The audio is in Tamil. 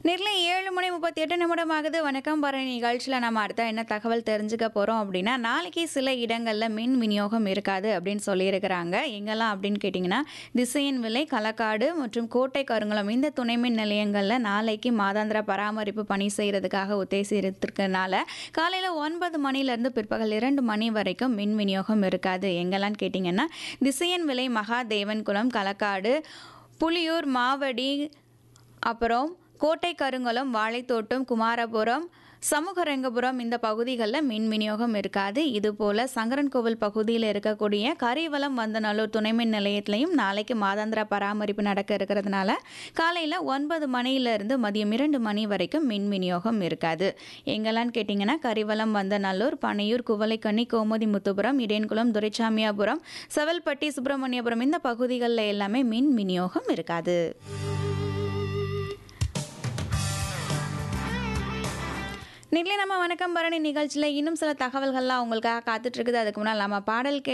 நெல்லை ஏழு மணி முப்பத்தி எட்டு நிமிடம் ஆகுது வணக்கம் பரணி நிகழ்ச்சியில் நம்ம அடுத்த என்ன தகவல் தெரிஞ்சுக்க போகிறோம் அப்படின்னா நாளைக்கு சில இடங்களில் மின் விநியோகம் இருக்காது அப்படின்னு சொல்லியிருக்கிறாங்க எங்கெல்லாம் அப்படின்னு கேட்டிங்கன்னா திசையன் விலை களக்காடு மற்றும் கோட்டை கருங்குளம் இந்த துணை மின் நிலையங்களில் நாளைக்கு மாதாந்திர பராமரிப்பு பணி செய்கிறதுக்காக உத்தேசித்திருக்கனால காலையில் ஒன்பது மணிலேருந்து பிற்பகல் இரண்டு மணி வரைக்கும் மின் விநியோகம் இருக்காது எங்கெல்லாம் கேட்டிங்கன்னா திசையன் விலை மகாதேவன் குளம் களக்காடு புலியூர் மாவடி அப்புறம் கோட்டை கருங்குளம் வாழைத்தோட்டம் குமாரபுரம் சமூகரங்கபுரம் இந்த பகுதிகளில் மின் விநியோகம் இருக்காது இதுபோல் சங்கரன்கோவில் பகுதியில் இருக்கக்கூடிய கரிவலம் வந்தநல்லூர் துணை மின் நிலையத்திலையும் நாளைக்கு மாதாந்திர பராமரிப்பு நடக்க இருக்கிறதுனால காலையில் ஒன்பது மணியிலிருந்து மதியம் இரண்டு மணி வரைக்கும் மின் விநியோகம் இருக்காது எங்கெல்லாம் கேட்டிங்கன்னா கரிவலம் வந்தநல்லூர் பனையூர் குவளைக்கண்ணி கோமதி முத்துபுரம் இடையன்குளம் துரைச்சாமியாபுரம் செவல்பட்டி சுப்பிரமணியபுரம் இந்த பகுதிகளில் எல்லாமே மின் விநியோகம் இருக்காது நெல்லை நம்ம வணக்கம் பரணி நிகழ்ச்சியில் இன்னும் சில தகவல்கள்லாம் உங்களுக்காக காத்துட்டு இருக்குது அதுக்கு முன்னால் நம்ம பாடல் கே